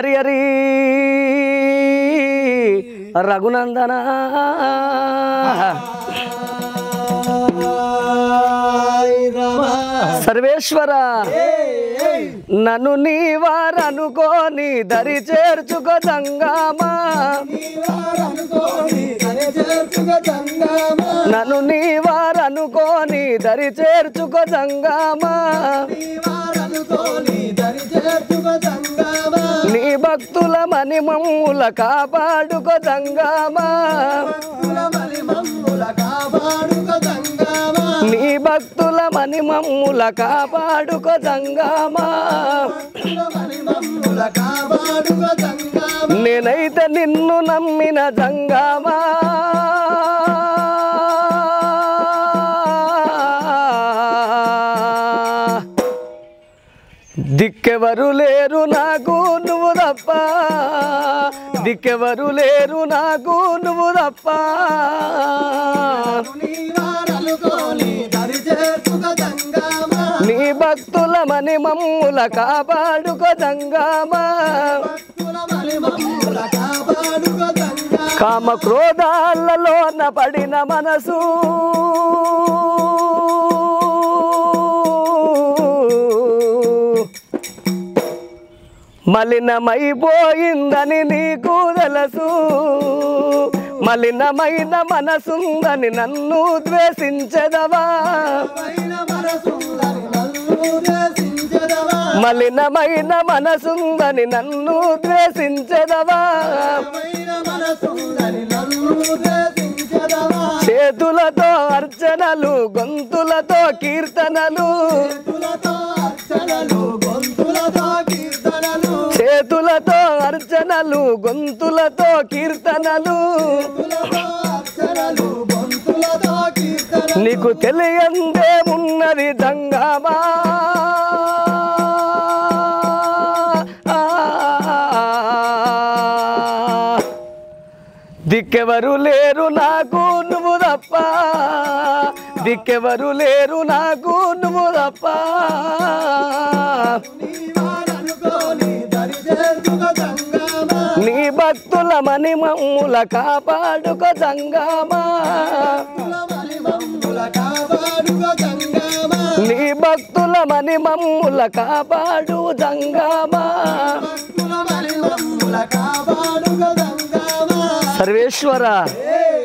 హరి హరి రఘునందన సర్వేశ్వర నన్ను నీవారనుకోని దరి చేర్చుకో జంగామా నన్ను నీవారనుకోని దరి చేర్చుకో జంగామా నీ భక్తుల మని మమ్ముల కాపాడుకో జంగామా నీ భక్తుల మని మమ్ముల కాపాడుకో జంగామా నేనైతే నిన్ను నమ్మిన జంగామా దిక్కెవరు లేరు నాకు నువ్వు తప్ప దిక్కెవరు లేరు నాకు నువ్వు తప్ప నీ భక్తుల మని మమ్ముల కాపాడుకో జంగామా కామ క్రోధాలలోన పడిన మనసు మలినమైపోయిందని నీకు తెలుసు మలినమైన మనసుందని నన్ను ద్వేషించదవా మలినమైన మనసుందని నన్ను ద్వేషించదవా చేతులతో అర్చనలు గొంతులతో కీర్తనలు చేతులతో అర్చనలు గొంతులతో కీర్తనలు నీకు తెలియందేమున్నది దంగమా దిక్కెవరు లేరు నాకు నువ్వు తప్ప దిక్కెవరు లేరు నాకు నువ్వు తప్ప నీ భక్తుల మని మమ్ముల కాపాడుకో జంగమా నీ భక్తుల మని మమ్ముల కాపాడు జంగమా సర్వేశ్వర